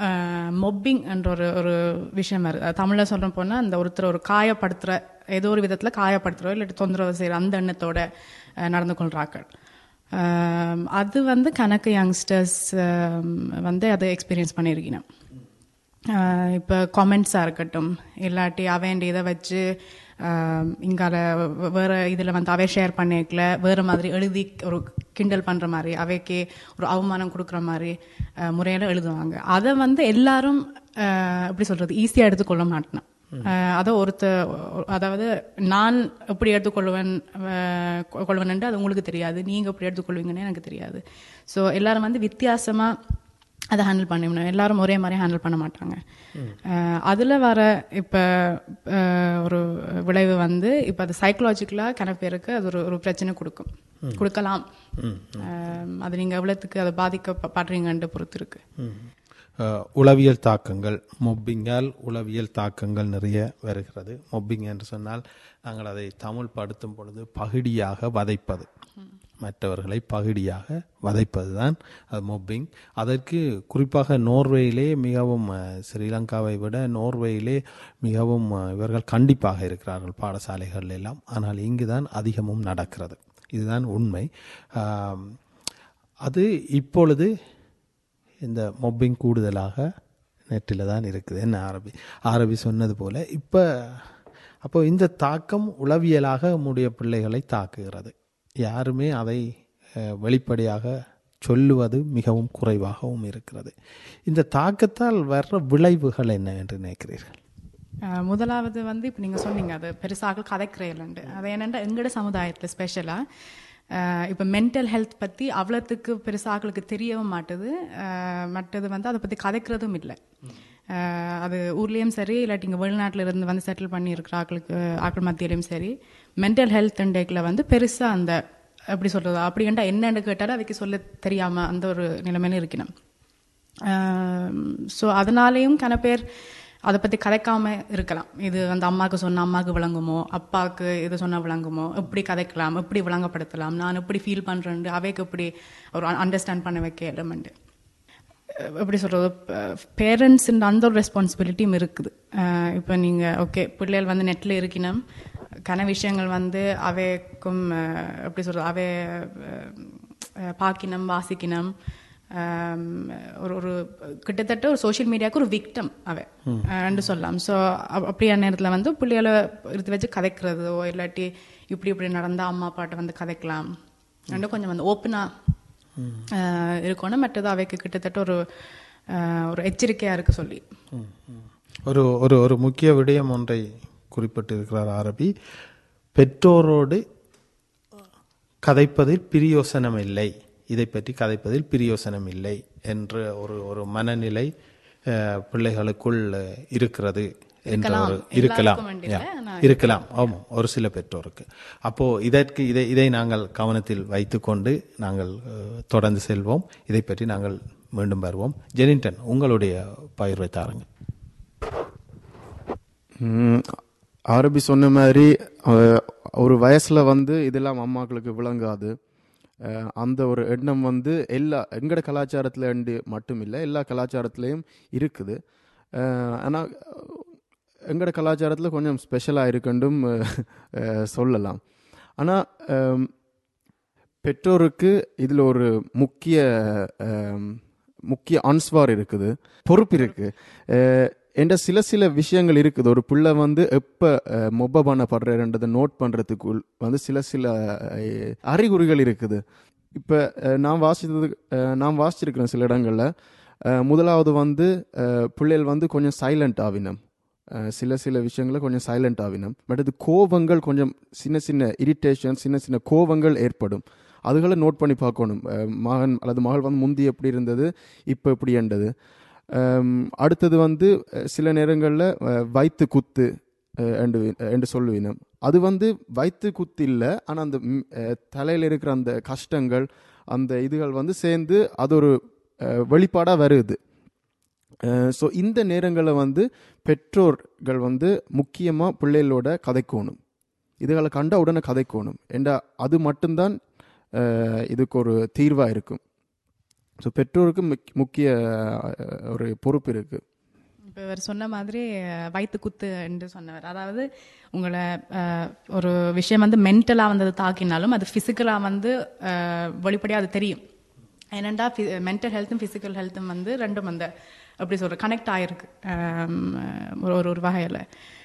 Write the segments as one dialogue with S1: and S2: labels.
S1: Mopping என்ற ஒரு ஒரு விஷயம் இருக்குது தமிழில் சொல்ற போனால் அந்த ஒருத்தர் ஒரு காயப்படுத்துகிற ஏதோ ஒரு விதத்தில் காயப்படுத்துகிறோ இல்லாட்டி தொந்தரவு செய்கிற அந்த எண்ணத்தோட அஹ், நடந்து கொள்கிறார்கள் அஹ், அது வந்து கணக்கு யங்ஸ்டர்ஸ் வந்து அதை எக்ஸ்பீரியன்ஸ் பண்ணியிருக்கணும் இப்போ கமெண்ட்ஸாக இருக்கட்டும் இல்லாட்டி அவன் இதை வச்சு இங்கால வேறு இதில் வந்து அவை ஷேர் பண்ணிக்கல வேறு மாதிரி எழுதி ஒரு கிண்டல் பண்ணுற மாதிரி அவைக்கு ஒரு அவமானம் கொடுக்குற மாதிரி முறையில் எழுதுவாங்க அதை வந்து எல்லாரும் அஹ், எப்படி சொல்கிறது ஈஸியாக எடுத்துக்கொள்ள மாட்டேன் அதை ஒருத்த அதாவது நான் எப்படி எடுத்துக்கொள்வேன் அஹ், கொ- கொள்வேன்ட்டு அது உங்களுக்கு தெரியாது நீங்கள் எப்படி எடுத்துக்கொள்வீங்கன்னு எனக்கு தெரியாது ஸோ எல்லாரும் வந்து வித்தியாசமாக அதை ஹேண்டில் பண்ணிடணும் எல்லாரும் ஒரே மாதிரி ஹேண்டில் பண்ண மாட்டாங்க அஹ் அதுல வர இப்போ ஒரு விளைவு வந்து இப்போ அது சைக்கலாஜிக்கலாக கணக்கு பேருக்கு அது ஒரு ஒரு பிரச்சனை கொடுக்கும் கொடுக்கலாம் அஹ் அது நீங்கள் எவ்வளோத்துக்கு அதை பாதிக்கப்படுறீங்கன்ட்டு பொறுத்து இருக்கு
S2: அஹ், உளவியல் தாக்கங்கள் மொப்பிங்கால் உளவியல் தாக்கங்கள் நிறைய வருகிறது மொப்பிங் என்று சொன்னால் நாங்கள் அதை தமிழ் படுத்தும் பொழுது பகுடியாக வதைப்பது மற்றவர்களை பகுடியாக வதைப்பது தான் அது மொப்பிங் அதற்கு குறிப்பாக நோர்வேயிலே மிகவும் அஹ், ஸ்ரீலங்காவை விட நோர்வேயிலே மிகவும் அஹ், இவர்கள் கண்டிப்பாக இருக்கிறார்கள் பாடசாலைகள் எல்லாம் ஆனால் இங்கு தான் அதிகமும் நடக்கிறது இதுதான் உண்மை ஆம், அது இப்பொழுது இந்த மொப்பிங் கூடுதலாக நெட்டில் தான் இருக்குது என்ன ஆரபி ஆரபி சொன்னது போல இப்போ அப்போ இந்த தாக்கம் உளவியலாக நம்முடைய பிள்ளைகளை தாக்குகிறது யாருமே அதை அஹ், வெளிப்படையாக சொல்லுவது மிகவும் குறைவாகவும் இருக்கிறது இந்த தாக்கத்தால் வர்ற விளைவுகள் என்ன என்று நினைக்கிறீர்கள்
S1: அஹ் முதலாவது வந்து இப்போ நீங்கள் சொன்னீங்க அது பெருசாக கதைக்கிறேன்ட்டு அது என்னென்னா எங்களோட சமுதாயத்தில் ஸ்பெஷலாக இப்போ மென்டல் ஹெல்த் பற்றி அவ்வளோத்துக்கு பெருசாக்களுக்கு தெரியவும் மாட்டுது அஹ் மற்றது வந்து அதை பற்றி கதைக்கிறதும் இல்லை அஹ் அது ஊர்லேயும் சரி இல்லாட்டி இங்கே வெளிநாட்டில் இருந்து வந்து செட்டில் பண்ணி இருக்கிற ஆக்களுக்கு ஆக்கள் மத்தியிலையும் சரி மென்டல் ஹெல்த் இண்டேக்கில் வந்து பெருசாக அந்த எப்படி சொல்கிறது அப்படின்ட்டா என்னன்னு கேட்டாலும் அதுக்கு சொல்ல தெரியாமல் அந்த ஒரு நிலைமையில இருக்கணும் ஸோ அதனாலேயும் கன பேர் அதை பற்றி கதைக்காம இருக்கலாம் இது வந்து அம்மாவுக்கு சொன்ன அம்மாவுக்கு விளங்குமோ அப்பாவுக்கு இது சொன்ன விளங்குமோ எப்படி கதைக்கலாம் எப்படி விளங்கப்படுத்தலாம் நான் எப்படி ஃபீல் பண்ணுறேன் அவைக்கு எப்படி ஒரு அண்டர்ஸ்டாண்ட் பண்ண வைக்க எலமெண்ட் எப்படி சொல்கிறது பேரண்ட்ஸ் அந்த ஒரு ரெஸ்பான்சிபிலிட்டியும் இருக்குது இப்போ நீங்கள் ஓகே பிள்ளைகள் வந்து நெட்டில் இருக்கணும் கன விஷயங்கள் வந்து அவைக்கும் அஹ், எப்படி சொல்கிறது அவை அஹ், பார்க்கணும் வாசிக்கணும் ஆம், ஒரு ஒரு கிட்டத்தட்ட ஒரு சோஷியல் மீடியாவுக்கு ஒரு விக்டம் அவ ரெண்டு சொல்லலாம் ஸோ அப்படியான நேரத்தில் வந்து பிள்ளைகளை எடுத்து வச்சு கதைக்கிறதோ இல்லாட்டி இப்படி இப்படி நடந்தால் அம்மா அப்பாட்ட வந்து கதைக்கலாம் ரெண்டும் கொஞ்சம் வந்து ஓப்பனாக இருக்கணும் மற்றது அவைக்கு கிட்டத்தட்ட ஒரு ஆஹ், ஒரு எச்சரிக்கையாக இருக்க சொல்லி
S2: ஒரு ஒரு ஒரு முக்கிய விடயம் ஒன்றை குறிப்பிட்டிருக்கிறார் ஆரபி பெற்றோரோடு கதைப்பதில் பிரியோசனம் இல்லை இதை பற்றி கதைப்பதில் பிரியோசனம் இல்லை என்ற ஒரு ஒரு மனநிலை அஹ், பிள்ளைகளுக்குள் அஹ், இருக்கிறது என்ற ஒரு இருக்கலாம்
S1: எல்லாருக்கும் வேண்டியது,
S2: Yeah.
S1: ஆனா
S2: இருக்கலாம் ஆமாம் ஒரு சில பெற்றோருக்கு அப்போ இதற்கு இதை இதை நாங்கள் கவனத்தில் வைத்துக்கொண்டு நாங்கள் அஹ், தொடர்ந்து செல்வோம் இதை பற்றி நாங்கள் மீண்டும் வருவோம் ஜெனின்டன் உங்களுடைய பயிர்வை தாருங்க
S3: ம், ஆரபி சொன்ன மாதிரி அஹ், ஒரு வயசுல வந்து இதெல்லாம் அம்மாக்களுக்கு விளங்காது அஹ், அந்த ஒரு எண்ணம் வந்து எல்லா எங்கட கலாச்சாரத்துல இருந்து மட்டும் இல்லை எல்லா கலாச்சாரத்திலையும் இருக்குது அஹ், ஆனா எங்கட கலாச்சாரத்துல கொஞ்சம் ஸ்பெஷலாக இருக்குண்டும் அஹ், சொல்லலாம் ஆனா அம், பெற்றோருக்கு இதில் ஒரு முக்கிய அம், முக்கிய அன்ஸ்வார் இருக்குது பொறுப்பு இருக்கு அஹ், என்ற சில சில விஷயங்கள் இருக்குது ஒரு பிள்ளை வந்து எப்போ மொப பண்ணப்படுறன்றதை நோட் பண்ணுறதுக்குள் வந்து சில சில அஹ், அறிகுறிகள் இருக்குது இப்போ நான் வாசித்தது அஹ், நான் வாசிச்சிருக்கிறேன் சில இடங்களில் முதலாவது வந்து அஹ், பிள்ளைகள் வந்து கொஞ்சம் சைலண்ட் ஆவினம் அஹ், சில சில விஷயங்களை கொஞ்சம் சைலண்ட் ஆவினம் பட் இது கோபங்கள் கொஞ்சம் சின்ன சின்ன இரிட்டேஷன் சின்ன சின்ன கோபங்கள் ஏற்படும் அதுகளை நோட் பண்ணி பார்க்கணும் அஹ், மகன் அல்லது மகள் வந்து முந்தி எப்படி இருந்தது இப்போ எப்படி என்றது அம், அடுத்தது வந்து அஹ், சில நேரங்களில் வயிற்று குத்து அஹ், என்று வி- என்று சொல்லுவினம் அது வந்து வயிற்று குத்து இல்லை ஆனால் அந்த ம், அஹ், தலையில இருக்கிற அந்த கஷ்டங்கள் அந்த இதுகள் வந்து சேர்ந்து அது ஒரு வெளிப்பாடாக வருது ஸோ இந்த நேரங்களில் வந்து பெற்றோர்கள் வந்து முக்கியமாக பிள்ளைகளோட கதைக்கணும் இதுகளை கண்ட உடனே கதைக்கணும் ஏண்டா அது மட்டும்தான் அஹ், இதுக்கு ஒரு தீர்வாக இருக்கும் ஸோ பெற்றோருக்கு முக்- முக்கிய அஹ், ஒரு பொறுப்பு இருக்குது
S1: இப்போ இவர் சொன்ன மாதிரி அஹ், வயித்து குத்து என்று சொன்னவர் அதாவது உங்களை அஹ், ஒரு விஷயம் வந்து மென்டலாக வந்து அது தாக்கினாலும் அது ஃபிசிக்கலாக வந்து வெளிப்படையாக அது தெரியும் ஏனெண்டா மென்டல் ஹெல்த்தும் ஃபிசிக்கல் ஹெல்த்தும் வந்து ரெண்டும் அந்த எப்படி சொல்ற கனெக்ட் ஆகிருக்கு ஒரு ஒரு ஒரு வகையில்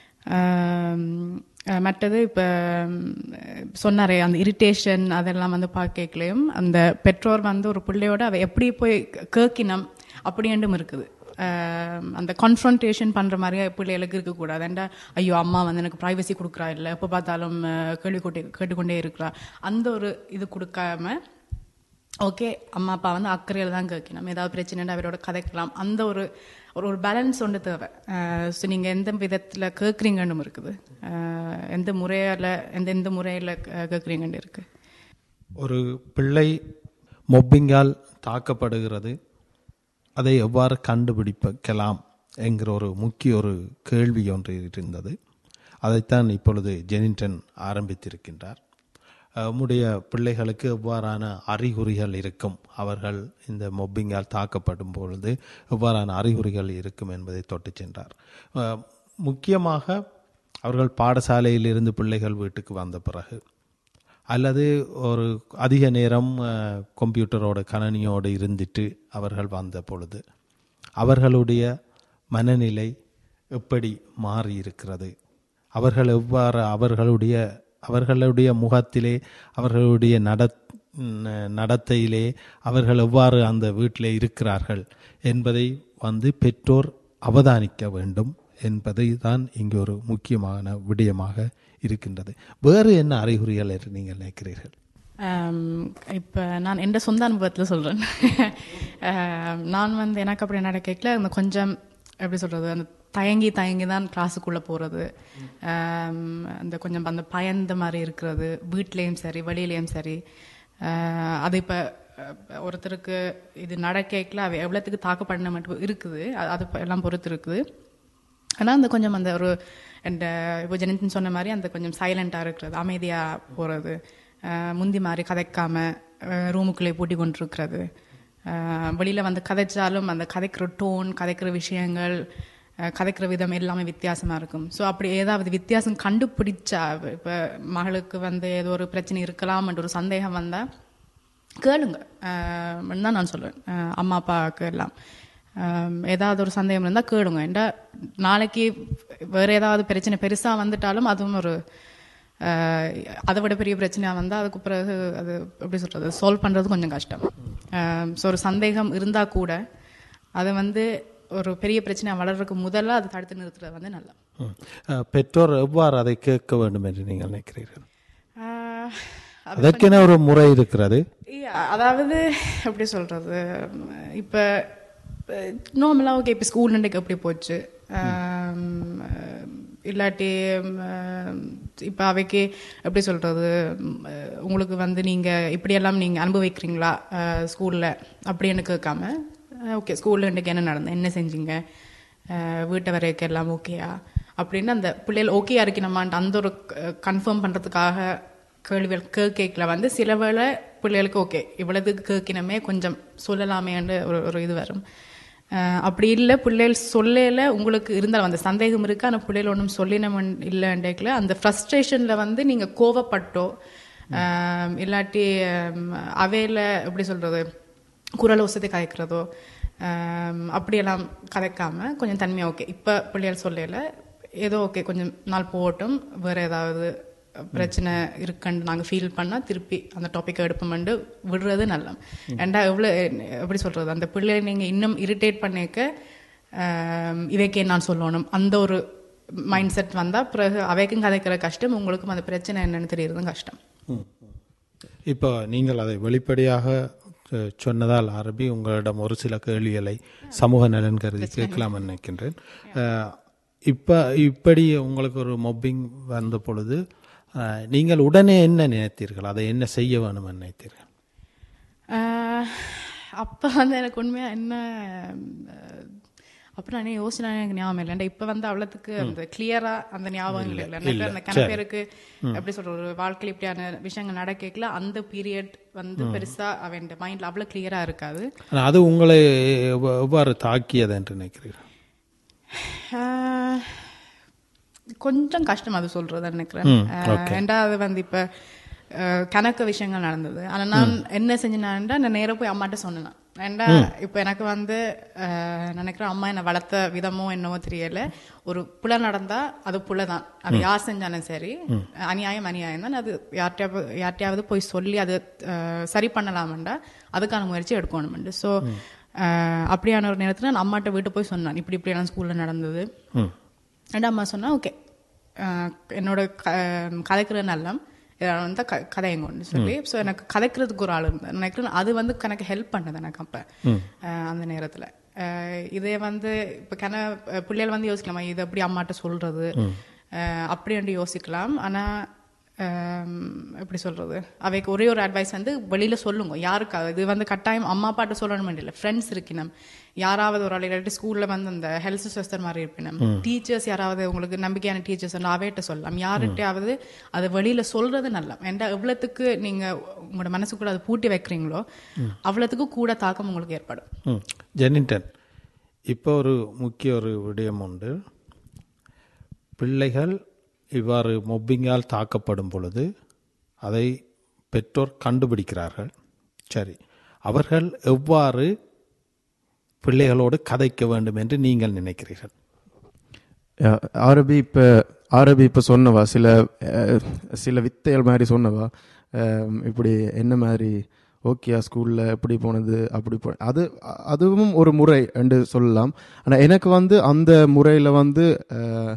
S1: மற்றது இப்போ சொன்னாரே அந்த இரிட்டேஷன் அதெல்லாம் வந்து பார்க்கலையும் அந்த பெற்றோர் வந்து ஒரு பிள்ளையோட அவ எப்படி போய் கேக்கினம் அப்படின்ட்டும் இருக்குது ஆம், அந்த கான்ஃபரன்டேஷன் பண்ணுற மாதிரியே பிள்ளைகளுக்கு இருக்கக்கூடாது ஏன்டா ஐயோ அம்மா வந்து எனக்கு ப்ரைவசி கொடுக்குறா இல்லை எப்போ பார்த்தாலும் அஹ், கேள்வி கொண்டே கேட்டுக்கொண்டே இருக்கிறா அந்த ஒரு இது கொடுக்காம ஓகே அம்மா அப்பா வந்து அக்கறையில் தான் கேட்கணும் ஏதாவது பிரச்சனைனா அவரோட கதைக்கலாம் அந்த ஒரு ஒரு ஒரு பேலன்ஸ் ஒன்று தேவை ஸோ நீங்கள் எந்த விதத்தில் கேட்குறீங்கன்னு இருக்குது அஹ், எந்த முறையில் எந்த எந்த முறையில் கேட்குறீங்கன்னு இருக்குது
S2: ஒரு பிள்ளை மொப்பிங்கால் தாக்கப்படுகிறது அதை எவ்வாறு கண்டுபிடிக்கலாம் என்கிற ஒரு முக்கிய ஒரு கேள்வி ஒன்று இருந்தது அதைத்தான் இப்பொழுது ஜெனின்டன் ஆரம்பித்திருக்கின்றார் அஹ், உம்முடைய பிள்ளைகளுக்கு எவ்வாறான அறிகுறிகள் இருக்கும் அவர்கள் இந்த மொப்பிங்கால் தாக்கப்படும் பொழுது எவ்வாறான அறிகுறிகள் இருக்கும் என்பதை தொட்டு சென்றார் அஹ், முக்கியமாக அவர்கள் பாடசாலையிலிருந்து பிள்ளைகள் வீட்டுக்கு வந்த பிறகு அல்லது ஒரு அதிக நேரம் அஹ், கம்ப்யூட்டரோட கணனியோடு இருந்துட்டு அவர்கள் வந்த பொழுது அவர்களுடைய மனநிலை எப்படி மாறி இருக்கிறது அவர்கள் எவ்வாறு அவர்களுடைய அவர்களுடைய முகத்திலே அவர்களுடைய நட நடத்தையிலே அவர்கள் எவ்வாறு அந்த வீட்டிலே இருக்கிறார்கள் என்பதை வந்து பெற்றோர் அவதானிக்க வேண்டும் என்பதை தான் இங்கு ஒரு முக்கியமான விடயமாக இருக்கின்றது வேறு என்ன அறிகுறிகள் என்று நீங்கள் நினைக்கிறீர்கள்
S1: இப்போ நான் எந்த சொந்த அனுபவத்தில் சொல்கிறேன் நான் வந்து எனக்கு அப்படி நடக்கல அந்த கொஞ்சம் எப்படி சொல்கிறது அந்த தயங்கி தயங்கி தான் கிளாஸுக்குள்ளே போகிறது அந்த கொஞ்சம் அந்த பயந்த மாதிரி இருக்கிறது வீட்லேயும் சரி வெளியிலையும் சரி ஆஹ் அது இப்போ ஒருத்தருக்கு இது நடக்கல அவ எவ்வளோத்துக்கு தாக்கப்படணும் மட்டும் இருக்குது அது- அது இப்ப எல்லாம் பொறுத்து இருக்குது ஆனால் அந்த கொஞ்சம் அந்த ஒரு இந்த இப்போ ஜெனித்தின் சொன்ன மாதிரி அந்த கொஞ்சம் சைலண்டாக இருக்கிறது அமைதியாக போகிறது முந்தி மாதிரி கதைக்காம ரூமுக்குள்ளே பூட்டி கொண்டு இருக்கிறது வெளியில் வந்து கதைச்சாலும் அந்த கதைக்கிற டோன் கதைக்கிற விஷயங்கள் அஹ், கதைக்கிற விதம் எல்லாமே வித்தியாசமாக இருக்கும் ஸோ அப்படி ஏதாவது வித்தியாசம் கண்டுபிடிச்சா இப்போ மகளுக்கு வந்து ஏதோ ஒரு பிரச்சனை இருக்கலாம்ன்ற ஒரு சந்தேகம் வந்தால் கேளுங்க அஹ், தான் நான் சொல்லுவேன் அஹ், அம்மா அப்பாவுக்கு எல்லாம் அஹ், ஏதாவது ஒரு சந்தேகம் இருந்தால் கேளுங்க ஏன்டா நாளைக்கு வேறு ஏதாவது பிரச்சனை பெருசாக வந்துட்டாலும் அதுவும் ஒரு அஹ், அதை விட பெரிய பிரச்சனையாக வந்தால் அதுக்கு பிறகு அது எப்படி சொல்கிறது சால்வ் பண்ணுறது கொஞ்சம் கஷ்டம் ஸோ ஒரு சந்தேகம் இருந்தால் கூட அதை வந்து ஒரு பெரிய பிரச்சனை வளர்றதுக்கு முதல்ல அதை தடுத்து நிறுத்துறது வந்து நல்லா
S2: ம். அஹ், பெற்றோர் எவ்வாறு அதை கேட்க வேண்டும் என்று நீங்கள் நினைக்கிறீர்கள்
S1: அஹ்,
S2: அதற்கென ஒரு முறை இருக்கிறது
S1: Yeah, அதாவது எப்படி சொல்றது இப்போ நார்மலாக ஓகே இப்போ ஸ்கூல் இன்றைக்கு எப்படி போச்சு ஆம், இல்லாட்டி இப்போ அவைக்கு எப்படி சொல்றது ம், உங்களுக்கு வந்து நீங்கள் இப்படியெல்லாம் நீங்கள் அனுபவிக்கிறீங்களா ஸ்கூலில் அப்படின்னு கேட்காம ஓகே ஸ்கூலில் இன்றைக்கு என்ன நடந்தது என்ன செஞ்சீங்க அஹ், வீட்டை வரைக்கும் எல்லாம் ஓகேயா அப்படின்னு அந்த பிள்ளைகள் ஓகேயா இருக்கணுமான்ட்டு அந்த ஒரு கன்ஃபார்ம் பண்ணுறதுக்காக கேள்விகள் கேட்கல வந்து சில வேளை பிள்ளைகளுக்கு ஓகே இவ்வளவுக்கு கேட்கணுமே கொஞ்சம் சொல்லலாமேன்னு ஒரு ஒரு இது வரும் அஹ் அப்படி இல்லை பிள்ளைகள் சொல்லல உங்களுக்கு இருந்தாலும் அந்த சந்தேகம் இருக்கு ஆனால் பிள்ளைகள் ஒன்றும் சொல்லினம் இல்லைன்றேக்கல அந்த ஃப்ரஸ்ட்ரேஷனில் வந்து நீங்கள் கோவப்பட்டோ அஹ் இல்லாட்டி அஹ் அவையில எப்படி சொல்றது குரல் ஒசத்தை கதைக்கிறதோ அஹ் அப்படியெல்லாம் கதைக்காம கொஞ்சம் தன்மையாக ஓகே இப்போ பிள்ளைகள் சொல்லல ஏதோ ஓகே கொஞ்சம் நாள் போகட்டும் வேற ஏதாவது பிரச்சனை இருக்குன்னு நாங்கள் ஃபீல் பண்ணால் திருப்பி அந்த டாப்பிக்கை எடுப்போம்ண்டு விடுறது நல்ல ஏண்டா எவ்வளோ எப்படி சொல்கிறது அந்த பிள்ளையை நீங்கள் இன்னும் இரிட்டேட் பண்ணிக்க ஆம், இவைக்கே நான் சொல்லணும் அந்த ஒரு மைண்ட் செட் வந்தால் பிறகு அவைக்கும் கதைக்கிற கஷ்டம் உங்களுக்கும் அந்த பிரச்சனை என்னன்னு தெரியறதும் கஷ்டம்
S2: இப்போ நீங்கள் அதை வெளிப்படையாக அஹ், சொன்னதால் ஆரம்பி உங்களிடம் ஒரு சில கேள்விகளை சமூக நலன் கருதி கேட்கலாம் நினைக்கின்றேன் அஹ், இப்ப இப்படி உங்களுக்கு ஒரு மொப்பிங் வந்த பொழுது அஹ், நீங்கள் உடனே என்ன நினைத்தீர்கள் அதை என்ன செய்ய வேணும் நினைத்தீர்கள்
S1: ஆஹ் அப்ப வந்து எனக்கு உண்மையா என்ன ஆஹ் அப்புறம் நான் யோசினா எனக்கு ஞாபகம் இல்லை இப்ப வந்து அவ்வளவுக்கு அந்த கிளியரா அந்த ஞாபகம் இல்லை எனக்கு அந்த கன பேருக்கு எப்படி சொல்ற ஒரு வாழ்க்கையில் இப்படியான விஷயங்கள் நடக்கல அந்த பீரியட் வந்து பெருசா அவன் மைண்ட்ல அவ்வளவு கிளியரா இருக்காது
S2: ஆனா அது உங்களை எவ்வ- எவ்வாறு தாக்கியது என்று நினைக்கிறீர்கள்
S1: ஆஹ், கொஞ்சம் கஷ்டம் அது சொல்றது நினைக்கிறேன் ஆஹ், ரெண்டாவது வந்து இப்ப ஆஹ், கணக்கு விஷயங்கள் நடந்தது ஆனா நான் என்ன செஞ்சேன்னா நான் நேரா போய் அம்மாட்ட சொன்னேன் ஏண்டா இப்ப எனக்கு வந்து ஆஹ், நினைக்கிறேன் அம்மா என்னை வளர்த்த விதமோ என்னவோ தெரியல ஒரு புல நடந்தா அது புல தான் அது யார் செஞ்சாலும் சரி அநியாயம் அநியாயம் தான் அது யார்கிட்டயாவது யார்கிட்டயாவது போய் சொல்லி அது ஆஹ், சரி பண்ணலாமண்டா அதுக்கான முயற்சி எடுக்கணும்ண்டு ஸோ அப்படியான ஒரு நேரத்துல நான் அம்மாட்ட வீட்டு போய் சொன்னான் இப்படி இப்படி எல்லாம் ஸ்கூல்ல நடந்தது
S2: ம்
S1: ரெண்டு அம்மா சொன்னா ஓகே என்னோட க- கதைக்கிற நல்லம் இதை வந்து க கதையங்கன்னு சொல்லி ஸோ எனக்கு கதைக்கிறதுக்கு ஒரு ஆள் இருந்தேன் நினைக்கிறேன் அது வந்து எனக்கு ஹெல்ப் பண்ணது எனக்கு அப்போ அந்த நேரத்தில் இதே வந்து இப்போ கன பிள்ளைகள் வந்து யோசிக்கலாமா இது எப்படி அம்மாட்ட சொல்றது அஹ், அப்படி யோசிக்கலாம் ஆனா ஆம், எப்படி சொல்றது அவைக்கு ஒரே ஒரு அட்வைஸ் வந்து வெளியில சொல்லுங்க யாருக்காவது இது வந்து கட்டாயம் அம்மா அப்பாட்ட சொல்லணும் இல்லை ஃப்ரெண்ட்ஸ் இருக்கணும் யாராவது ஒரு ஆள் இல்லாட்டி ஸ்கூல்ல வந்து அந்த ஹெல்த் சிஸ்டர் மாதிரி இருப்பினும் டீச்சர்ஸ் யாராவது உங்களுக்கு நம்பிக்கையான டீச்சர்ஸ் அவையிட்ட சொல்லலாம் யார்கிட்டயாவது அதை வெளியில சொல்றது நல்லா ஏன்டா எவ்வளவுக்கு நீங்க உங்களோட மனசுக்குள்ள அதை பூட்டி வைக்கிறீங்களோ அவ்வளவுக்கு கூட தாக்கம் உங்களுக்கு ஏற்படும்
S2: ம் ஜெனின்டன் இப்போ ஒரு முக்கிய ஒரு விடயம் உண்டு பிள்ளைகள் இவ்வாறு மொப்பிங்கால் தாக்கப்படும் பொழுது அதை பெற்றோர் கண்டுபிடிக்கிறார்கள் சரி அவர்கள் எவ்வாறு பிள்ளைகளோடு கதைக்க வேண்டும் என்று நீங்கள் நினைக்கிறீர்கள்
S3: அஹ் ஆரபி இப்போ ஆரபி இப்போ சொன்னவா சில அஹ், சில வித்தைகள் மாதிரி சொன்னவா அஹ், இப்படி என்ன மாதிரி ஓகே ஸ்கூலில் எப்படி போனது அப்படி போ அது அ- அதுவும் ஒரு முறை என்று சொல்லலாம் ஆனால் எனக்கு வந்து அந்த முறையில் வந்து அஹ்,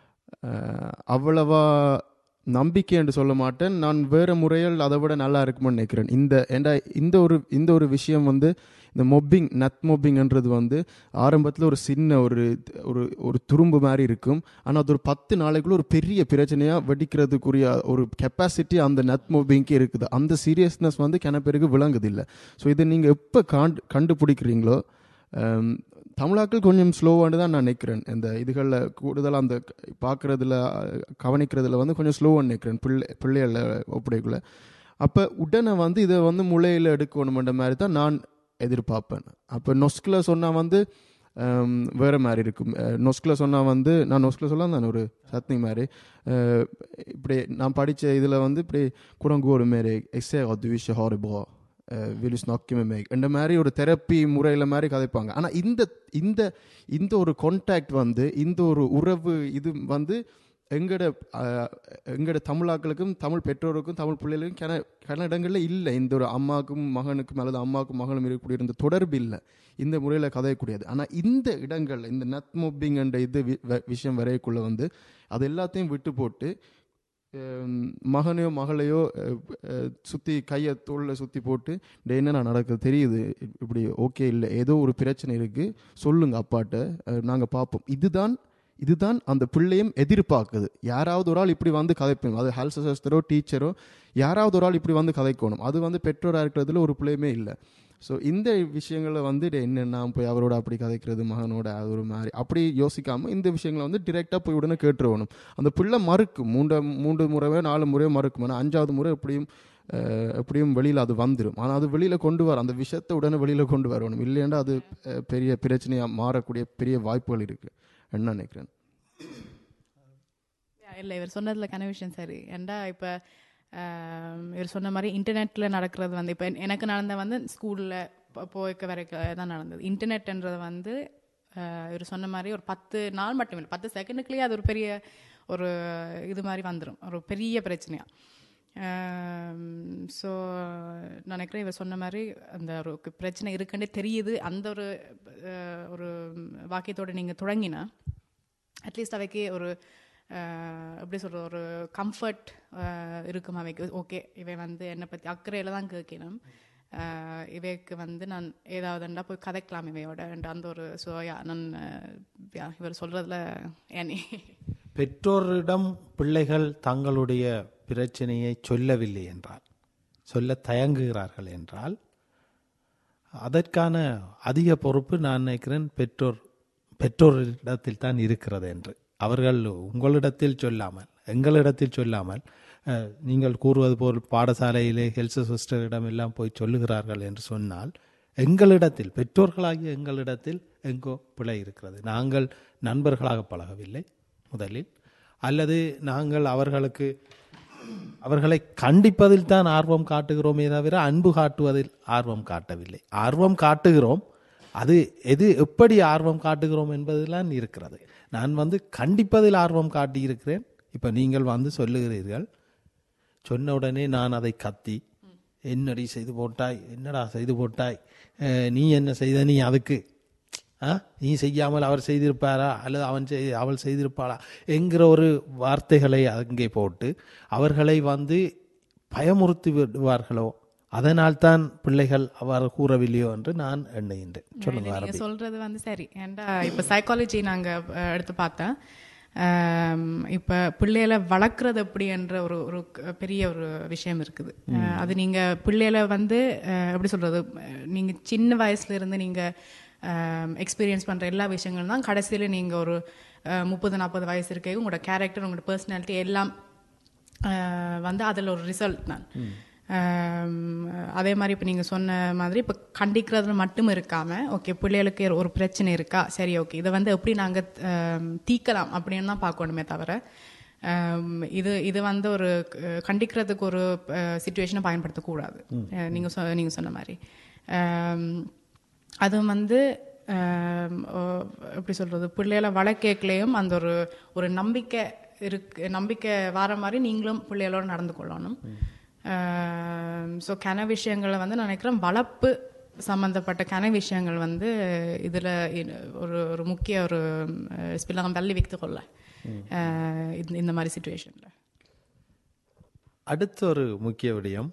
S3: அஹ், அவ்வளவா நம்பிக்கை என்று சொல்ல மாட்டேன் நான் வேறு முறையில் அதை விட நல்லா இருக்கும்னு நினைக்கிறேன் இந்த ஏண்டா இந்த ஒரு இந்த ஒரு விஷயம் வந்து இந்த மொப்பிங் நத் மொப்பிங்ன்றது வந்து ஆரம்பத்தில் ஒரு சின்ன ஒரு ஒரு ஒரு துரும்பு மாதிரி இருக்கும் ஆனால் அது ஒரு பத்து நாளைக்குள்ள ஒரு பெரிய பிரச்சனையாக வெடிக்கிறதுக்குரிய ஒரு கெப்பாசிட்டி அந்த நத் மொப்பிங்க்கு இருக்குது அந்த சீரியஸ்னஸ் வந்து கிண பேருக்கு விளங்குது இல்லை ஸோ இதை நீங்கள் எப்போ காண்டு கண்டுபிடிக்கிறீங்களோ ஹம், தமிழாக்கள் கொஞ்சம் ஸ்லோவானு தான் நான் நினைக்கிறேன் இந்த இதுகளில் கூடுதலாக அந்த பார்க்குறதுல கவனிக்கிறதுல வந்து கொஞ்சம் ஸ்லோவாக நினைக்கிறேன் பிள்ளை பிள்ளைகள ஒப்படைக்குள்ள அப்போ உடனே வந்து இதை வந்து முளையில் எடுக்கணுமென்ற மாதிரி தான் நான் எதிர்பார்ப்பேன் அப்போ நொஸ்கில் சொன்னால் வந்து ஹம், வேற மாதிரி இருக்கும் நொஸ்கில் சொன்னால் வந்து நான் நொஸ்கில் சொல்ல நான் ஒரு சத்னி மாதிரி அஹ், இப்படி நான் படித்த இதில் வந்து இப்படி குடங்கூர் மாரி எக்ஸே துவிஷ ஹாரிபோ வில் snakke med meg இந்த மாதிரி ஒரு தெரப்பி முறையில் மாதிரி கதைப்பாங்க ஆனால் இந்த இந்த இந்த ஒரு கான்டாக்ட் வந்து இந்த ஒரு உறவு இது வந்து எங்கட அஹ், எங்கட தமிழாக்களுக்கும் தமிழ் பெற்றோருக்கும் தமிழ் பிள்ளைகளுக்கும் கன கன இடங்களில் இல்லை இந்த ஒரு அம்மாவுக்கும் மகனுக்கும் அல்லது அம்மாவுக்கும் மகனும் இருக்கக்கூடிய இந்த தொடர்பு இல்லை இந்த முறையில் கதையக்கூடியது ஆனால் இந்த இடங்கள்ல இந்த நத் மொப்பிங் என்ற இது வி- வ- விஷயம் வரையக்குள்ள வந்து அது எல்லாத்தையும் விட்டு போட்டு ஹம், மகனையோ மகளையோ சுற்றி கையை தோளில் சுற்றி போட்டு டே என்ன நான் நடக்குது தெரியுது இப்- இப்படி ஓகே இல்லை ஏதோ ஒரு பிரச்சனை இருக்குது சொல்லுங்க அப்பாட்ட நாங்கள் பார்ப்போம் இதுதான் இதுதான் அந்த பிள்ளையும் எதிர்பார்க்குது யாராவது ஒரு ஆள் இப்படி வந்து கதைப்போம் அது ஹெல்த் சிஸ்டரோ டீச்சரோ யாராவது ஒரு ஆள் இப்படி வந்து கதைக்கணும் அது வந்து பெற்றோராக இருக்கிறதுல ஒரு பிள்ளையுமே இல்லை ஸோ இந்த விஷயங்களை வந்து டே, என்ன நான் போய் அவரோட அப்படி கதைக்கிறது மகனோட அது ஒரு மாதிரி அப்படி யோசிக்காம இந்த விஷயங்களை வந்து டிரெக்டாக போய் உடனே கேட்டுருவணும் அந்த பிள்ளை மறுக்கும் மூன்று மூன்று முறையோ நாலு முறையோ மறுக்கும் ஆனால் அஞ்சாவது முறை எப்படியும் அஹ், எப்படியும் வெளியில் அது வந்துடும் ஆனால் அது வெளியில் கொண்டு வர அந்த விஷயத்தை உடனே வெளியில் கொண்டு வரணும் இல்லையாண்டா அது அஹ், பெரிய பிரச்சனையாக மாறக்கூடிய பெரிய வாய்ப்புகள் இருக்குது என்ன நினைக்கிறேன்
S1: இல்லை இவர் சொன்னதுல கன விஷயம் சரி ஏண்டா இப்போ இவர் சொன்ன மாதிரி இன்டர்நெட்ல நடக்கிறது வந்து இப்போ எனக்கு நடந்த வந்து ஸ்கூல்ல போய்க்க வரைக்கும் தான் நடந்தது இன்டர்நெட்ன்றது வந்து ஆஹ், இவர் சொன்ன மாதிரி ஒரு பத்து நாள் மட்டும் இல்லை பத்து செகண்டுக்குள்ளேயே அது ஒரு பெரிய ஒரு இது மாதிரி வந்துடும் ஒரு பெரிய பிரச்சனையா ஸோ நினைக்கிறேன் இவர் சொன்ன மாதிரி அந்த ஒரு பிரச்சனை இருக்குன்னே தெரியுது அந்த ஒரு ஆஹ், ஒரு வாக்கியத்தோட நீங்கள் தொடங்கினா அட்லீஸ்ட் அவைக்கு ஒரு அஹ், எப்படி சொல்ற ஒரு கம்ஃபர்ட் இருக்கும் அவைக்கு ஓகே இவை வந்து என்னை பற்றி அக்கறையில் தான் கேட்கணும் அஹ், இவைக்கு வந்து நான் ஏதாவதுண்டா போய் கதைக்கலாம் இவையோட and அந்த ஒரு சோயா நான் அஹ், yeah, இவர் சொல்றதுல ஏனி
S2: பெற்றோரிடம் பிள்ளைகள் தங்களுடைய பிரச்சனையை சொல்லவில்லை என்றால் சொல்ல தயங்குகிறார்கள் என்றால் அதற்கான அதிக பொறுப்பு நான் நினைக்கிறேன் பெற்றோர் பெற்றோரிடத்தில் தான் இருக்கிறது என்று அவர்கள் உங்களிடத்தில் சொல்லாமல் எங்களிடத்தில் சொல்லாமல் அஹ், நீங்கள் கூறுவது போல் பாடசாலையிலே ஹெல்த் சிஸ்டரிடம் எல்லாம் போய் சொல்லுகிறார்கள் என்று சொன்னால் எங்களிடத்தில் பெற்றோர்களாகிய எங்களிடத்தில் எங்கோ பிழை இருக்கிறது நாங்கள் நண்பர்களாக பழகவில்லை முதலில் அல்லது நாங்கள் அவர்களுக்கு அவர்களை கண்டிப்பதில் தான் ஆர்வம் காட்டுகிறோமே தவிர அன்பு காட்டுவதில் ஆர்வம் காட்டவில்லை ஆர்வம் காட்டுகிறோம் அது எது எப்படி ஆர்வம் காட்டுகிறோம் என்பதெல்லாம் இருக்கிறது நான் வந்து கண்டிப்பதில் ஆர்வம் காட்டியிருக்கிறேன் இப்போ நீங்கள் வந்து சொல்லுகிறீர்கள் சொன்ன உடனே நான் அதை கத்தி என்னடி செய்து போட்டாய் என்னடா செய்து போட்டாய் அஹ், நீ என்ன செய்த நீ அதுக்கு ஆ நீ செய்யாமல் அவர் செய்திருப்பாரா அல்லது அவன் செய் அவள் செய்திருப்பாளா என்கிற ஒரு வார்த்தைகளை அங்கே போட்டு அவர்களை வந்து பயமுறுத்தி விடுவார்களோ அதனால் தான் பிள்ளைகள் அவ்வாறு கூறவில்லையோ என்று நான் எண்ணுகின்றேன் சொல்லுங்க
S1: நீங்க
S2: ஆரம்பி
S1: சொல்றது வந்து சரி ஏன்டா இப்ப சைக்காலஜி நாங்க அஹ், எடுத்து பார்த்தேன் ஆம், இப்ப பிள்ளைகளை வளர்க்குறது எப்படி என்ற ஒரு ஒரு க- பெரிய ஒரு விஷயம் இருக்குது அஹ், அது நீங்க பிள்ளைகளை வந்து அஹ், எப்படி சொல்றது அஹ், நீங்க சின்ன வயசுல இருந்து நீங்க எக்ஸ்பீரியன்ஸ் பண்ற எல்லா விஷயங்களும் தான் கடைசியில நீங்க ஒரு அஹ், முப்பது நாற்பது வயசு இருக்க உங்களோட கேரக்டர் உங்களோட பர்சனாலிட்டி எல்லாம் அஹ், வந்து அதில் ஒரு ரிசல்ட் தான் ஆம், அதே மாதிரி இப்போ நீங்கள் சொன்ன மாதிரி இப்போ கண்டிக்கிறதுல மட்டும் இருக்காம ஓகே பிள்ளைகளுக்கு ஒரு பிரச்சனை இருக்கா சரி ஓகே இதை வந்து எப்படி நாங்கள் தீக்கலாம் அப்படின்னு தான் பார்க்கணுமே தவிர ஆம், இது இது வந்து ஒரு அஹ், கண்டிக்கிறதுக்கு ஒரு சுச்சுவேஷனை பயன்படுத்தக்கூடாது அஹ், நீங்க சொ நீங்கள் சொன்ன மாதிரி ஆம், அது வந்து ஆம், ஓ- எப்படி சொல்றது பிள்ளைகளை வளர்க்கலையும் அந்த ஒரு ஒரு நம்பிக்கை இருக்கு நம்பிக்கை வர மாதிரி நீங்களும் பிள்ளைகளோட நடந்து கொள்ளணும் ஸோ கன விஷயங்களை வந்து நான் நினைக்கிறேன் வளர்ப்பு சம்பந்தப்பட்ட கன விஷயங்கள் வந்து இதுல இ- ஒரு ஒரு முக்கிய ஒரு ஸ்பில்லாம் தள்ளி வைத்து கொள்ள அஹ், இந்த- இந்த மாதிரி சுச்சுவேஷன்ல
S2: அடுத்த ஒரு முக்கிய விடயம்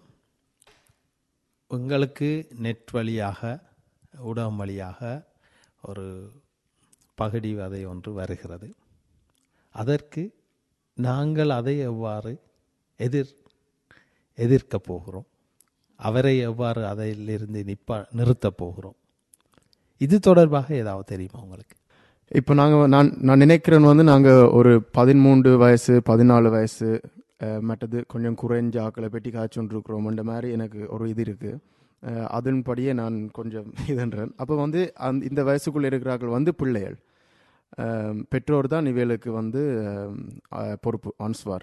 S2: உங்களுக்கு நெட் வழியாக ஊடகம் வழியாக ஒரு பகுடி வதை ஒன்று வருகிறது அதற்கு நாங்கள் அதை எவ்வாறு எதிர் எதிர்க்கப் போகிறோம் அவரை எவ்வாறு அதிலிருந்து நிப்பா நிறுத்தப் போகிறோம் இது தொடர்பாக ஏதாவது தெரியுமா உங்களுக்கு
S3: இப்போ நாங்கள் நான் நான் நினைக்கிறேன் வந்து நாங்கள் ஒரு பதிமூன்று வயசு பதினாலு வயசு அஹ், மற்றது கொஞ்சம் குறைஞ்ச ஆக்களை பெட்டி காய்ச்சொன்றிருக்கிறோம்ன்ற மாதிரி எனக்கு ஒரு இது இருக்குது அதன்படியே நான் கொஞ்சம் இதுன்றேன் அப்போ வந்து அந்த இந்த வயசுக்குள்ளே இருக்கிறார்கள் வந்து பிள்ளைகள் அஹ், பெற்றோர் தான் இவைகளுக்கு வந்து அஹ், அஹ், பொறுப்பு ஆன்ஸ்வார்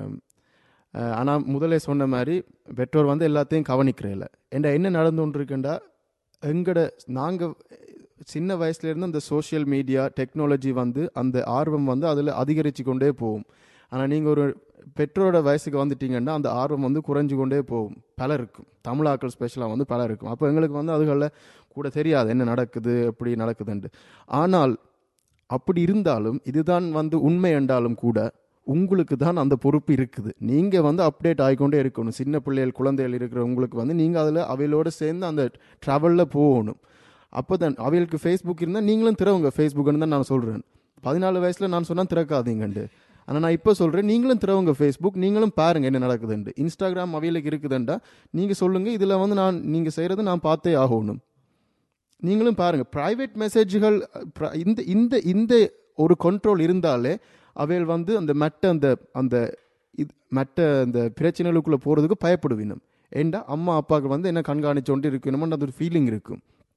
S3: ஆனால் முதலே சொன்ன மாதிரி பெற்றோர் வந்து எல்லாத்தையும் கவனிக்கிறதில்ல ஏன்டா என்ன நடந்து கொண்டிருக்குண்டா எங்கட நாங்கள் சின்ன வயசுல இருந்து அந்த சோஷியல் மீடியா டெக்னாலஜி வந்து அந்த ஆர்வம் வந்து அதில் அதிகரித்து கொண்டே போகும் ஆனால் நீங்கள் ஒரு பெற்றோரோட வயசுக்கு வந்துட்டீங்கன்னா அந்த ஆர்வம் வந்து குறைஞ்சு கொண்டே போகும் பலருக்கும் தமிழாக்கள் ஸ்பெஷலாக வந்து பல இருக்கும் அப்போ எங்களுக்கு வந்து அதுகளில் கூட தெரியாது என்ன நடக்குது எப்படி நடக்குதுன்ட்டு ஆனால் அப்படி இருந்தாலும் இதுதான் வந்து உண்மை என்றாலும் கூட உங்களுக்கு தான் அந்த பொறுப்பு இருக்குது நீங்கள் வந்து அப்டேட் ஆகிக்கொண்டே இருக்கணும் சின்ன பிள்ளைகள் குழந்தைகள் இருக்கிற உங்களுக்கு வந்து நீங்கள் அதில் அவைகளோடு சேர்ந்து அந்த ட்ராவலில் போகணும் அப்போ தான் அவைகளுக்கு ஃபேஸ்புக் இருந்தால் நீங்களும் திறவுங்க ஃபேஸ்புக்னு தான் நான் சொல்கிறேன் பதினாலு வயசில் நான் சொன்னால் திறக்காதீங்கண்டு ஆனால் நான் இப்போ சொல்கிறேன் நீங்களும் திறவுங்க ஃபேஸ்புக் நீங்களும் பாருங்க என்ன நடக்குதுண்டு இன்ஸ்டாகிராம் அவைகளுக்கு இருக்குதுண்டா நீங்கள் சொல்லுங்கள் இதில் வந்து நான் நீங்கள் செய்கிறத நான் பார்த்தே ஆகணும் நீங்களும் பாருங்க பிரைவேட் மெசேஜ்கள் pri- இந்த இந்த இந்த ஒரு கண்ட்ரோல் இருந்தாலே அவைகள் வந்து அந்த மற்ற அந்த அந்த இது மற்ற அந்த பிரச்சனைகளுக்குள்ளே போகிறதுக்கு பயப்படுவினும் ஏண்டா அம்மா அப்பாவுக்கு வந்து என்ன கண்காணிச்சோண்டு இருக்கணுமோ அந்த ஒரு ஃபீலிங் இருக்கும்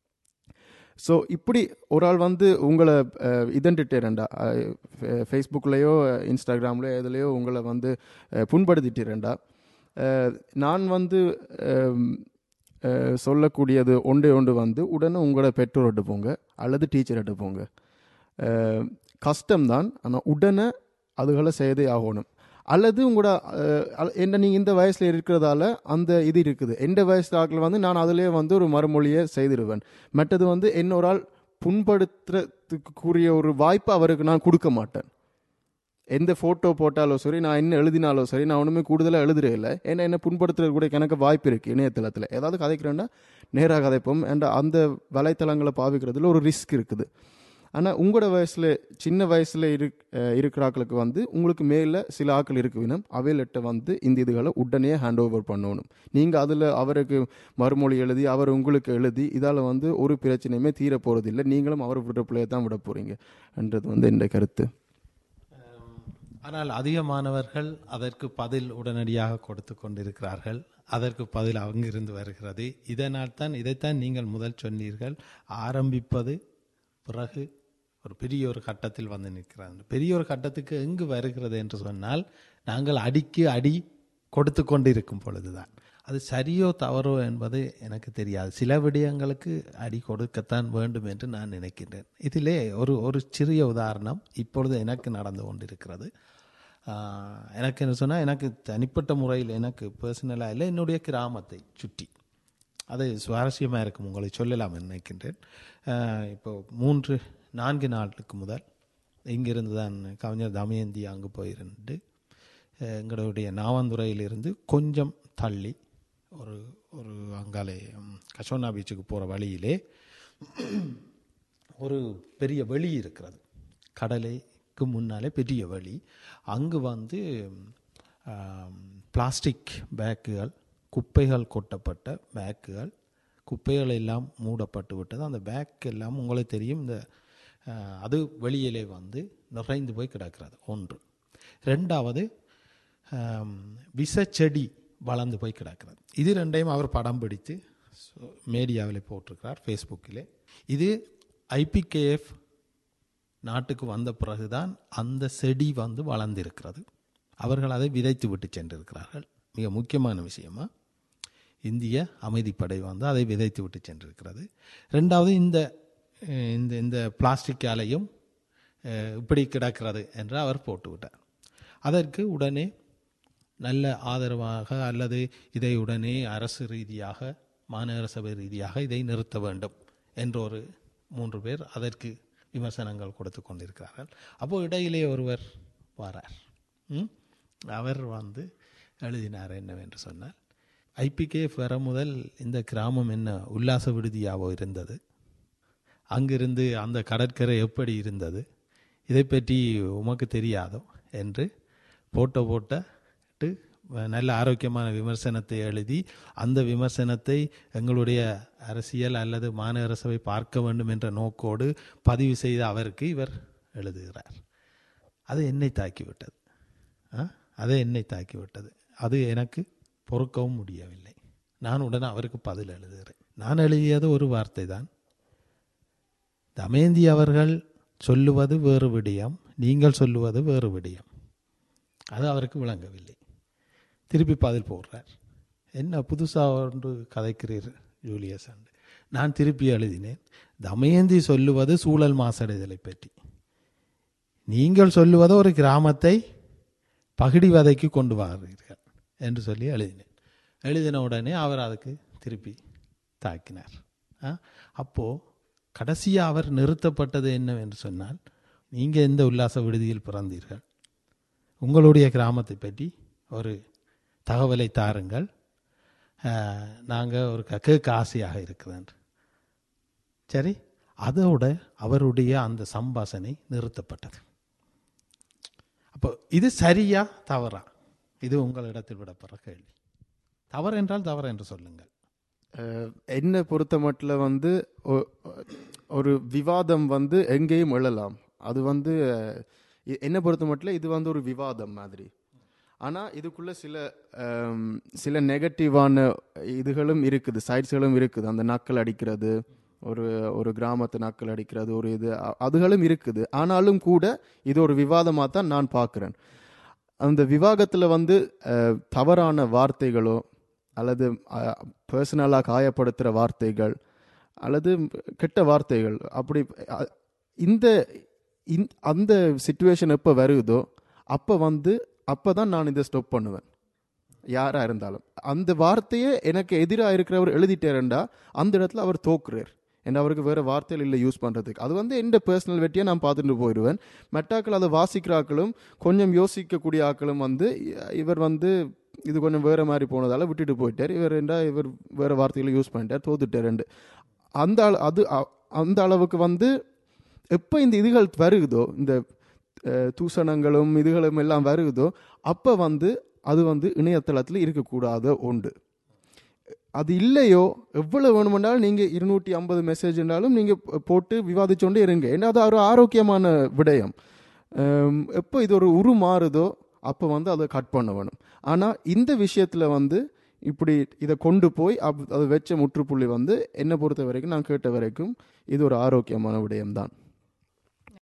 S3: ஸோ இப்படி ஒரு ஆள் வந்து உங்களை இதன்ட்டுட்டேரண்டா ஃபேஸ்புக்லேயோ இன்ஸ்டாகிராம்லேயோ எதுலேயோ உங்களை வந்து அஹ், புண்படுத்திட்டேரண்டா அஹ், நான் வந்து அம், அஹ், சொல்லக்கூடியது ஒன்றே ஒன்று வந்து உடனே உங்களோட பெற்றோர்கிட்ட போங்க அல்லது டீச்சர்கிட்ட போங்க அஹ், கஷ்டம்தான் ஆனால் உடனே அதுகளை செய்தே ஆகணும் அல்லது உங்களோட அஹ், அ- என்ன நீங்கள் இந்த வயசில் இருக்கிறதால அந்த இது இருக்குது எந்த வயசு ஆட்கள் வந்து நான் அதிலே வந்து ஒரு மறுமொழியை செய்திருவேன் மற்றது வந்து இன்னொரு ஆள் புண்படுத்துறதுக்குரிய ஒரு வாய்ப்பு அவருக்கு நான் கொடுக்க மாட்டேன் எந்த ஃபோட்டோ போட்டாலும் சரி நான் என்ன எழுதினாலும் சரி நான் ஒன்றுமே கூடுதலாக எழுதுறே இல்லை ஏன்னா என்ன புண்படுத்துறது கூட எனக்கு வாய்ப்பு இருக்குது இணையதளத்தில் ஏதாவது கதைக்கிறேன்னா நேராக கதைப்போம் அண்ட் அந்த வலைத்தளங்களை பாவிக்கிறதுல ஒரு ரிஸ்க் இருக்குது ஆனால் உங்களோட வயசில் சின்ன வயசில் இரு அஹ் இருக்கிற ஆக்களுக்கு வந்து உங்களுக்கு மேலே சில ஆக்கள் இருக்கு வினம் அவையிலிட்ட வந்து இந்த இதுகளை உடனே ஹேண்ட் ஓவர் பண்ணணும் நீங்கள் அதில் அவருக்கு மறுமொழி எழுதி அவர் உங்களுக்கு எழுதி இதால் வந்து ஒரு பிரச்சனையுமே தீர போகிறதில்லை நீங்களும் அவர் விடுற பிள்ளையை தான் விட போகிறீங்கன்றது வந்து என் கருத்து
S2: ஆனால் அதிக மாணவர்கள் அதற்கு பதில் உடனடியாக கொடுத்து கொண்டிருக்கிறார்கள் அதற்கு பதில் அங்கிருந்து வருகிறது இதனால் தான் இதைத்தான் நீங்கள் முதல் சொன்னீர்கள் ஆரம்பிப்பது பிறகு ஒரு பெரிய ஒரு கட்டத்தில் வந்து நிற்கிறாங்க பெரிய ஒரு கட்டத்துக்கு எங்கு வருகிறது என்று சொன்னால் நாங்கள் அடிக்கு அடி கொடுத்து கொண்டு இருக்கும் பொழுதுதான் அது சரியோ தவறோ என்பது எனக்கு தெரியாது சில விடயங்களுக்கு அடி கொடுக்கத்தான் வேண்டும் என்று நான் நினைக்கின்றேன் இதிலே ஒரு ஒரு சிறிய உதாரணம் இப்பொழுது எனக்கு நடந்து கொண்டிருக்கிறது ஆஹ், எனக்கு என்ன சொன்னால் எனக்கு தனிப்பட்ட முறையில் எனக்கு பர்சனலாக இல்லை என்னுடைய கிராமத்தை சுற்றி அது சுவாரஸ்யமாக இருக்கும் உங்களை சொல்லலாம் நினைக்கின்றேன் ஆஹ், இப்போ மூன்று நான்கு நாளுக்கு முதல் இங்கிருந்து தான் கவிஞர் தமயந்தி அங்கு போயிருந்து அஹ், எங்களுடைய நாவந்துறையிலிருந்து கொஞ்சம் தள்ளி ஒரு ஒரு அங்காலே ம், கஷோனா பீச்சுக்கு போகிற வழியிலே ஒரு பெரிய வெளி இருக்கிறது கடலைக்கு முன்னாலே பெரிய வழி அங்கு வந்து ஆம், பிளாஸ்டிக் பேக்குகள் குப்பைகள் கொட்டப்பட்ட பேக்குகள் குப்பைகள் எல்லாம் மூடப்பட்டு விட்டது அந்த பேக் எல்லாம் உங்களுக்கு தெரியும் இந்த ஆ, அது வெளியிலே வந்து நிறைந்து போய் கிடக்கிறது ஒன்று ரெண்டாவது ஆம், விஷச்செடி வளர்ந்து போய் கிடக்கிறது இது ரெண்டையும் அவர் படம் பிடித்து மீடியாவில் போட்டிருக்கிறார் ஃபேஸ்புக்கிலே இது ஐபிகேஎஃப் நாட்டுக்கு வந்த பிறகுதான் அந்த செடி வந்து வளர்ந்திருக்கிறது அவர்கள் அதை விதைத்து விட்டு சென்றிருக்கிறார்கள் மிக முக்கியமான விஷயமா இந்திய அமைதிப்படை வந்து அதை விதைத்து விட்டு சென்றிருக்கிறது ரெண்டாவது இந்த அஹ், இந்த இந்த பிளாஸ்டிக் ஆலையும் அஹ், இப்படி கிடக்கிறது என்று அவர் போட்டுவிட்டார் அதற்கு உடனே நல்ல ஆதரவாக அல்லது இதை உடனே அரசு ரீதியாக மாநகர சபை ரீதியாக இதை நிறுத்த வேண்டும் என்ற ஒரு மூன்று பேர் அதற்கு விமர்சனங்கள் கொடுத்து கொண்டிருக்கிறார்கள் அப்போ இடையிலே ஒருவர் வரார் ம்? அவர் வந்து எழுதினார் என்னவென்று சொன்னால் ஐபிகேஎஃப் வர முதல் இந்த கிராமம் என்ன உல்லாச விடுதியாவோ இருந்தது அங்கிருந்து அந்த கடற்கரை எப்படி இருந்தது இதை பற்றி உமக்கு தெரியாதோ என்று போட்டோ போட்டு நல்ல ஆரோக்கியமான விமர்சனத்தை எழுதி அந்த விமர்சனத்தை எங்களுடைய அரசியல் அல்லது மாநகர சபை பார்க்க வேண்டும் என்ற நோக்கோடு பதிவு செய்த அவருக்கு இவர் எழுதுகிறார் அது என்னை தாக்கிவிட்டது ஆ? அது என்னை தாக்கிவிட்டது அது எனக்கு பொறுக்கவும் முடியவில்லை நான் உடனே அவருக்கு பதில் எழுதுகிறேன் நான் எழுதியது ஒரு வார்த்தை தான் தமேந்தி அவர்கள் சொல்லுவது வேறு விடயம் நீங்கள் சொல்லுவது வேறு விடயம் அது அவருக்கு விளங்கவில்லை திருப்பி பதில் போடுறார் என்ன புதுசாக ஒன்று கதைக்கிறீர் ஜூலியஸ் அண்டு நான் திருப்பி எழுதினேன் தமயந்தி சொல்லுவது சூழல் மாசடைதலை பற்றி நீங்கள் சொல்லுவது ஒரு கிராமத்தை பகிடி வதைக்கு கொண்டு வாருகிறீர்கள் என்று சொல்லி எழுதினேன் எழுதின உடனே அவர் அதுக்கு திருப்பி தாக்கினார் ஆ? அப்போ கடைசியாக அவர் நிறுத்தப்பட்டது என்னவென்று சொன்னால் நீங்கள் எந்த உல்லாச விடுதியில் பிறந்தீர்கள் உங்களுடைய கிராமத்தை பற்றி ஒரு தகவலை தாருங்கள் நாங்கள் ஒரு க- கேட்க ஆசையாக இருக்குதுன்று சரி அதோட அவருடைய அந்த சம்பாஷணை நிறுத்தப்பட்டது அப்போ இது சரியா தவறா இது உங்களிடத்தில் விடப்படுற கேள்வி தவறு என்றால் தவறு என்று சொல்லுங்கள்
S3: அஹ், என்னை பொறுத்த மட்டும் வந்து ஒ- ஒரு விவாதம் வந்து எங்கேயும் எழலாம் அது வந்து அஹ், எ- என்னை பொறுத்த மட்டும் இது வந்து ஒரு விவாதம் மாதிரி ஆனால் இதுக்குள்ள சில அம், சில நெகட்டிவான இதுகளும் இருக்குது சைட்ஸ்களும் இருக்குது அந்த நக்கல் அடிக்கிறது ஒரு ஒரு கிராமத்து நக்கல் அடிக்கிறது ஒரு இது அ- அதுகளும் இருக்குது ஆனாலும் கூட இது ஒரு விவாதமாக தான் நான் பார்க்குறேன் அந்த விவாகத்தில் வந்து அஹ், தவறான வார்த்தைகளோ அல்லது பர்சனலாக காயப்படுத்துகிற வார்த்தைகள் அல்லது கெட்ட வார்த்தைகள் அப்படி அ- இந்த இந்த- அந்த சுச்சுவேஷன் எப்போ வருதோ அப்போ வந்து அப்போ தான் நான் இதை ஸ்டாப் பண்ணுவேன் யாராக இருந்தாலும் அந்த வார்த்தையே எனக்கு எதிராக இருக்கிறவர் எழுதிட்டாருண்டா அந்த இடத்துல அவர் தோக்குறார் ஏன்னா அவருக்கு வேறு வார்த்தைகள் இல்லை யூஸ் பண்ணுறதுக்கு அது வந்து எந்த பர்சனல் வெட்டியை நான் பார்த்துட்டு போயிடுவேன் மெட்டாக்கள் அதை வாசிக்கிற ஆக்களும் கொஞ்சம் யோசிக்கக்கூடிய ஆக்களும் வந்து இ- இவர் வந்து இது கொஞ்சம் வேறு மாதிரி போனதால விட்டுட்டு போயிட்டார் இவர் ரெண்டா இவர் வேறு வார்த்தைகளை யூஸ் பண்ணிட்டார் தோத்துட்டார் ரெண்டு அந்த அள- அது அ- அந்த அளவுக்கு வந்து எப்போ இந்த இதுகள் வருகுதோ இந்த அஹ், தூசணங்களும் இதுகளும் எல்லாம் வருகுதோ அப்போ வந்து அது வந்து இணையதளத்தில் இருக்கக்கூடாத ஒன்று அது இல்லையோ எவ்வளவு வேணுமென்றாலும் நீங்கள் இருநூற்றி ஐம்பது மெசேஜ்னாலும் நீங்கள் போட்டு விவாதிச்சோண்டே இருங்க ஏன்னா அது ஒரு ஆரோக்கியமான விடயம் அம், எப்போ இது ஒரு உரு மாறுதோ அப்போ வந்து அதை கட் பண்ண வேணும் ஆனால் இந்த விஷயத்தில் வந்து இப்படி இதை கொண்டு போய் அப் அதை வச்ச முற்றுப்புள்ளி வந்து என்னை பொறுத்த வரைக்கும் நான் கேட்ட வரைக்கும் இது ஒரு ஆரோக்கியமான விடயம்தான்